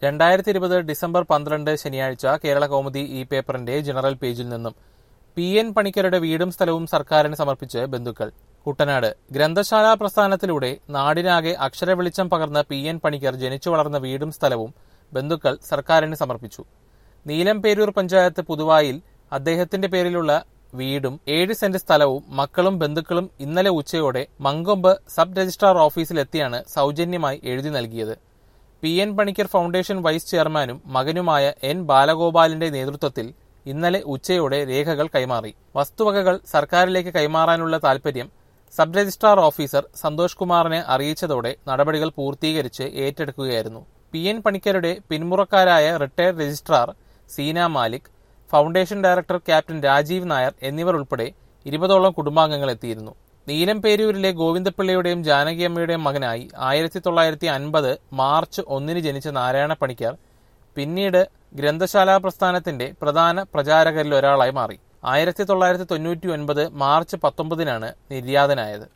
രണ്ടായിരത്തി ഇരുപത് ഡിസംബർ പന്ത്രണ്ട് ശനിയാഴ്ച കേരള കൗമുദി ഈ പേപ്പറിന്റെ ജനറൽ പേജിൽ നിന്നും പി എൻ പണിക്കരുടെ വീടും സ്ഥലവും സർക്കാരിന് സമർപ്പിച്ച് ബന്ധുക്കൾ കുട്ടനാട് ഗ്രന്ഥശാല പ്രസ്ഥാനത്തിലൂടെ നാടിനാകെ അക്ഷര വെളിച്ചം പകർന്ന പി എൻ പണിക്കർ ജനിച്ചു വളർന്ന വീടും സ്ഥലവും ബന്ധുക്കൾ സർക്കാരിന് സമർപ്പിച്ചു നീലംപേരൂർ പഞ്ചായത്ത് പുതുവായിൽ അദ്ദേഹത്തിന്റെ പേരിലുള്ള വീടും ഏഴ് സെന്റ് സ്ഥലവും മക്കളും ബന്ധുക്കളും ഇന്നലെ ഉച്ചയോടെ മങ്കൊമ്പ് സബ് രജിസ്ട്രാർ ഓഫീസിലെത്തിയാണ് സൗജന്യമായി എഴുതി നൽകിയത് P N Panicker foundation vice ചെയർമാനും മകനുമായ എൻ ബാലഗോപാലിന്റെ നേതൃത്വത്തിൽ ഇന്നലെ ഉച്ചയോടെ രേഖകൾ കൈമാറി വസ്തുവകകൾ സർക്കാരിലേക്ക് കൈമാറാനുള്ള താൽപര്യം സബ് രജിസ്ട്രാർ ഓഫീസർ സന്തോഷ് കുമാറിനെ അറിയിച്ചതോടെ നടപടികൾ പൂർത്തീകരിച്ച് ഏറ്റെടുക്കുകയായിരുന്നു പി എൻ പണിക്കരുടെ പിന്മുറക്കാരായ retired registrar Seena Malik foundation director captain Rajeev Nair എന്നിവർ ഉൾപ്പെടെ ഇരുപതോളം കുടുംബാംഗങ്ങൾ എത്തിയിരുന്നു നീലംപേരൂരിലെ ഗോവിന്ദപിള്ളയുടെയും ജാനകിയമ്മയുടെയും മകനായി ആയിരത്തി തൊള്ളായിരത്തി അൻപത് മാർച്ച് ഒന്നിന് ജനിച്ച നാരായണ പണിക്കർ പിന്നീട് ഗ്രന്ഥശാലാ പ്രസ്ഥാനത്തിന്റെ പ്രധാന പ്രചാരകരിൽ ഒരാളായി മാറി ആയിരത്തി തൊള്ളായിരത്തി തൊണ്ണൂറ്റി ഒൻപത് മാർച്ച് പത്തൊമ്പതിനാണ് നിര്യാതനായത്